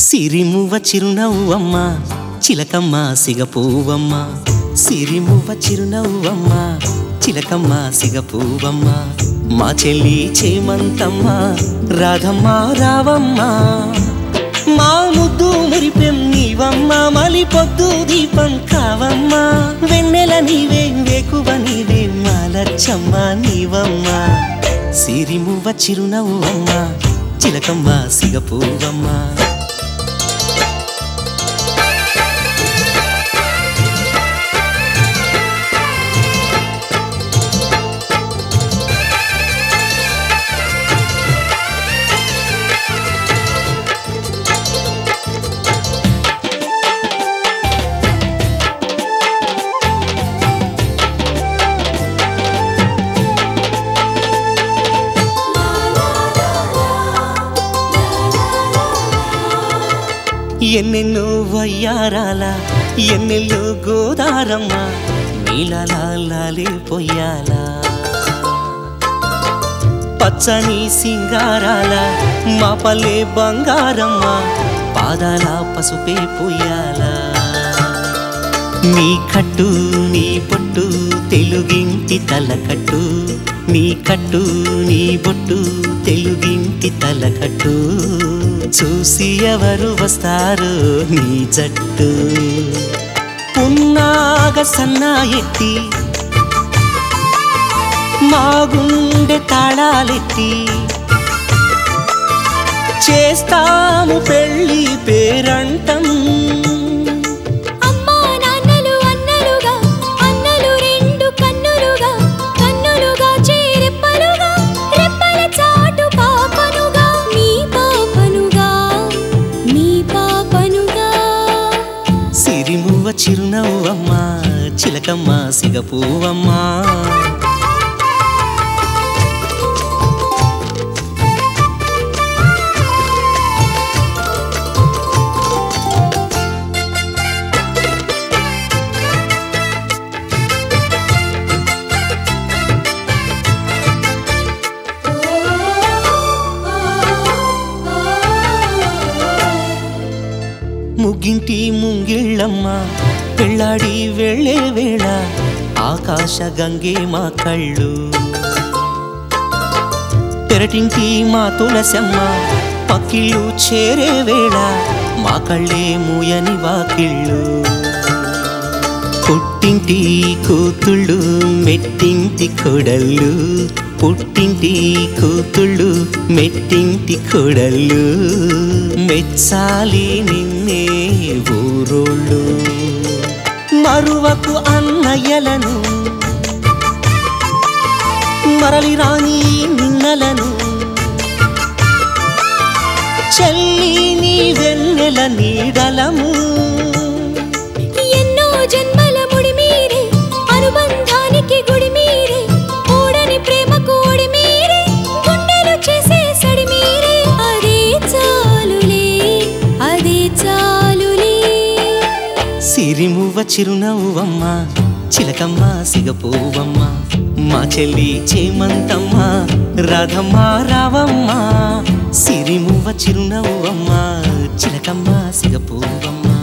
సిరిమువ్వ చిరునవ్వమ్మ చిలకమ్మ సిగపువ్వమ్మ సిరిమువ్వ చిరునవ్వమ్మ చిలకమ్మ సిగపువ్వమ్మ మా చెల్లి చేమంతమ్మ రాధమ్మ రావమ్మ మా ముద్దు మురిపెం నీవమ్మ మలి పొద్దు దీపం కావమ్మ వెన్నెల నీవే వేకువ నీవే మాలచ్చమ్మ నీవమ్మ సిరిమువ్వ చిరునవ్వమ్మ చిలకమ్మ సిగపువ్వమ్మ ఎన్నెన్నో వయ్యారాల ఎన్నెల్లో గోదారమ్మ నీలాలే పొయ్యాల పచ్చని సింగారాల మా పల్లె బంగారమ్మ పాదాల పసుపే పొయ్యాల నీ కట్టు నీ పొట్టు తెలుగింటి తలకట్టు నీ కట్టు నీ బొట్టు తెలుగింటి తలకట్టు చూసి ఎవరు వస్తారు నీ జట్టు పున్నాగ సన్నా ఎత్తి మా గుండె తాళాలెత్తి చేస్తాము పెళ్ళి పేరంటం అమ్మా నాన్నలు అన్నలుగా అన్నలు రెండు కన్నులుగా కన్నులుగా చేరెప్పలుగా రెప్పల చాటు పాపనుగా మీ పాపనుగా మీ పాపనుగా సిరిమువ్వ చిరునవ్వమ్మ చిలకమ్మ సిగపువ్వమ్మ ముగ్గింటి ముంగిళ్ళమ్మ పెళ్ళాడి వెళ్ళే వేళ ఆకాశ గంగే మా కళ్ళు పెరటింటి మా తులసమ్మ పక్కిళ్ళు చేరే వేళ మా కళ్ళే మూయని వాకిళ్ళు పుట్టింటి కూతుళ్ళు మెట్టింటి కొడళ్ళు పుట్టింటి కూతుళ్ళు మెట్టింటి కొడళ్ళు మెచ్చాలి నిన్నే ఊరోళ్ళు మరువకు అన్నయ్యలను మరలి రాని నిన్నలను చెల్లి నీ వెన్నెల నీడలము ఎన్నో జన్మల ముడి మీరే అనుబంధానికి గుడి మీరే ఓడని ప్రేమకు ఓడి మీరే గుండెలు చేసే సడి మీరే అదే చాలులే అదే చాలులే సిరిమువ్వ చిరునవ్వమ్మ చిలకమ్మ సిగపువ్వమ్మ మా చెల్లి చేమంతమ్మ రాధమ్మ రావమ్మ సిరిమువ్వ చిరునవ్వమ్మ చిలకమ్మ సిగపువ్వమ్మ